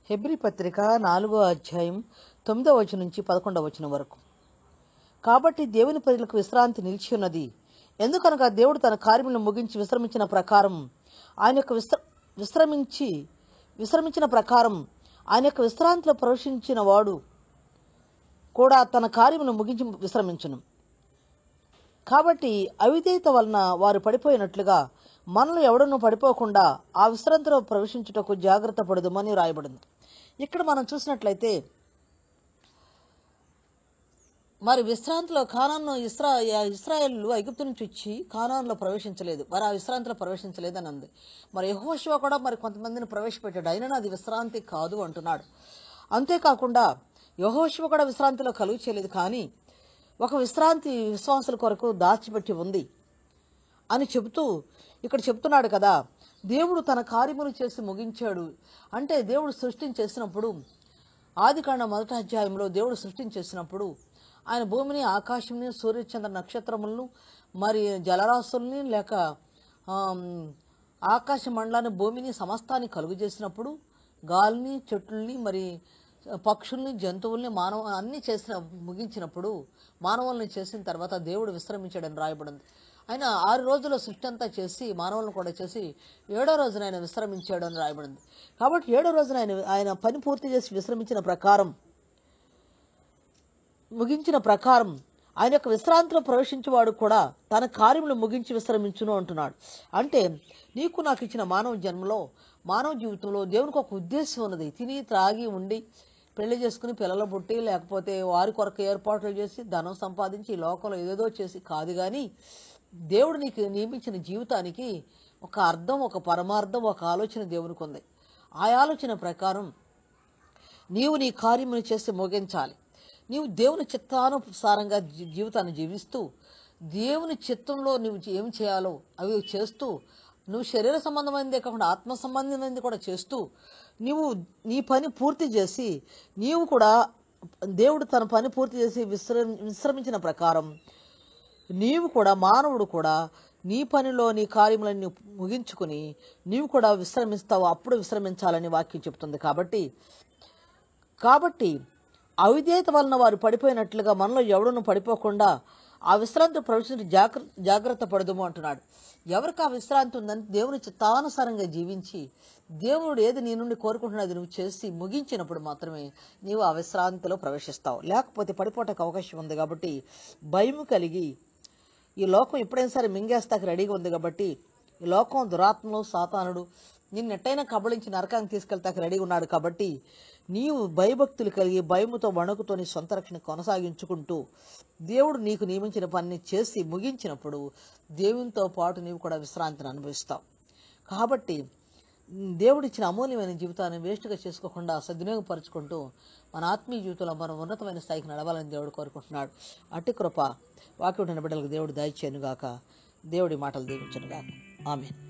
హెబ్రి పత్రిక నాలుగో అధ్యాయం తొమ్మిదో వచనం నుంచి పదకొండవ వచనం వరకు కాబట్టి దేవుని ప్రజలకు విశ్రాంతి నిలిచి ఉన్నది ఎందుకనగా దేవుడు తన కార్యములను ముగించి విశ్రమించిన ప్రకారం ఆయన యొక్క విశ్ర విశ్రమించి విశ్రమించిన ప్రకారం ఆయన యొక్క విశ్రాంతిలో ప్రవేశించిన వాడు కూడా తన కార్యమును ముగించి విశ్రమించును కాబట్టి అవిధేయత వలన వారు పడిపోయినట్లుగా మనలో ఎవడనూ పడిపోకుండా ఆ విశ్రాంతిలో ప్రవేశించుటకు జాగ్రత్త పడదుమని రాయబడింది ఇక్కడ మనం చూసినట్లయితే మరి విశ్రాంతిలో ఖానాను ఇస్రా ఇస్రాయేల్ ఐగుప్తు నుంచి వచ్చి ఖానాన్లో ప్రవేశించలేదు మరి ఆ విశ్రాంతిలో ప్రవేశించలేదు అని అంది మరి యహోశివ కూడా మరి కొంతమందిని ప్రవేశపెట్టాడు అయినా అది విశ్రాంతి కాదు అంటున్నాడు అంతేకాకుండా యహోశివ కూడా విశ్రాంతిలో కలుగు చేయలేదు కానీ ఒక విశ్రాంతి విశ్వాసుల కొరకు దాచిపెట్టి ఉంది అని చెబుతూ ఇక్కడ చెప్తున్నాడు కదా దేవుడు తన కార్యములు చేసి ముగించాడు అంటే దేవుడు సృష్టించేసినప్పుడు ఆదికాండ మొదటి అధ్యాయంలో దేవుడు సృష్టించేసినప్పుడు ఆయన భూమిని ఆకాశంని సూర్యచంద్ర నక్షత్రములను మరి జలరాశుల్ని లేక ఆమ్, ఆకాశ మండలాన్ని భూమిని సమస్తాన్ని కలుగు చేసినప్పుడు గాలిని చెట్లని మరి పక్షుల్ని జంతువుల్ని మానవ అన్ని చేసిన ముగించినప్పుడు మానవుల్ని చేసిన తర్వాత దేవుడు విశ్రమించాడని రాయబడింది ఆయన ఆరు రోజుల సృష్టి అంతా చేసి మానవులను కూడా చేసి ఏడో రోజున ఆయన విశ్రమించాడు అని రాయబడింది కాబట్టి ఏడో రోజున ఆయన ఆయన పని పూర్తి చేసి విశ్రమించిన ప్రకారం ముగించిన ప్రకారం ఆయన యొక్క విశ్రాంతిలో ప్రవేశించేవాడు కూడా తన కార్యములు ముగించి విశ్రమించును అంటున్నాడు అంటే నీకు నాకు ఇచ్చిన మానవ జన్మలో మానవ జీవితంలో దేవునికి ఒక ఉద్దేశం ఉన్నది తిని త్రాగి ఉండి పెళ్లి చేసుకుని పిల్లలు పుట్టి లేకపోతే వారి కొరకు ఏర్పాట్లు చేసి ధనం సంపాదించి ఈ లోకంలో ఏదేదో చేసి కాదు కానీ దేవుడు నీకు నియమించిన జీవితానికి ఒక అర్థం ఒక పరమార్థం ఒక ఆలోచన దేవునికి ఉంది ఆ ఆలోచన ప్రకారం నీవు నీ కార్యమును చేసి ముగించాలి నీవు దేవుని చిత్తానుసారంగా జీ- జీవితాన్ని జీవిస్తూ దేవుని చిత్తంలో నువ్వు ఏం చేయాలో అవి చేస్తూ నువ్వు శరీర సంబంధమైనదే కాకుండా ఆత్మ సంబంధమైనది కూడా చేస్తూ నీవు నీ పని పూర్తి చేసి నీవు కూడా దేవుడు తన పని పూర్తి చేసి విశ్ర విశ్రమించిన ప్రకారం నీవు కూడా మానవుడు కూడా నీ పనిలో నీ కార్యములను ముగించుకుని నీవు కూడా విశ్రమిస్తావు అప్పుడు విశ్రమించాలని వాక్యం చెప్తుంది కాబట్టి కాబట్టి అవిధేయత వలన వారు పడిపోయినట్లుగా మనలో ఎవడును పడిపోకుండా ఆ విశ్రాంతి ప్రవేశించి జాగ్రత్త జాగ్రత్త పడదుము అంటున్నాడు ఎవరికి ఆ విశ్రాంతి ఉందని దేవుని చిత్తానుసారంగా జీవించి దేవుడు ఏది నీ నుండి కోరుకుంటున్నది నువ్వు చేసి ముగించినప్పుడు మాత్రమే నీవు ఆ విశ్రాంతిలో ప్రవేశిస్తావు లేకపోతే పడిపోవటానికి అవకాశం ఉంది కాబట్టి భయం కలిగి ఈ లోకం ఎప్పుడైనా సరే మింగేస్తాకి రెడీగా ఉంది కాబట్టి ఈ లోకం దురాత్మలు సాతానుడు నిన్ను ఎట్టయినా కబళించి నరకానికి తీసుకెళ్తాకి రెడీగా ఉన్నాడు కాబట్టి నీవు భయభక్తులు కలిగి భయముతో వణుకుతో నీ సొంత రక్షణ కొనసాగించుకుంటూ దేవుడు నీకు నియమించిన పనిని చేసి ముగించినప్పుడు దేవునితో పాటు నీవు కూడా విశ్రాంతిని అనుభవిస్తావు కాబట్టి దేవుడిచ్చిన అమూల్యమైన జీవితాన్ని వేస్ట్గా చేసుకోకుండా సద్వినియోగపరుచుకుంటూ మన ఆత్మీయ జీవితంలో మనం ఉన్నతమైన స్థాయికి నడవాలని దేవుడు కోరుకుంటున్నాడు అట్టి కృప వాక్యం బిడ్డలకు దేవుడు దయచేయను గాక దేవుడి మాటలు దీవించను గాక ఆమె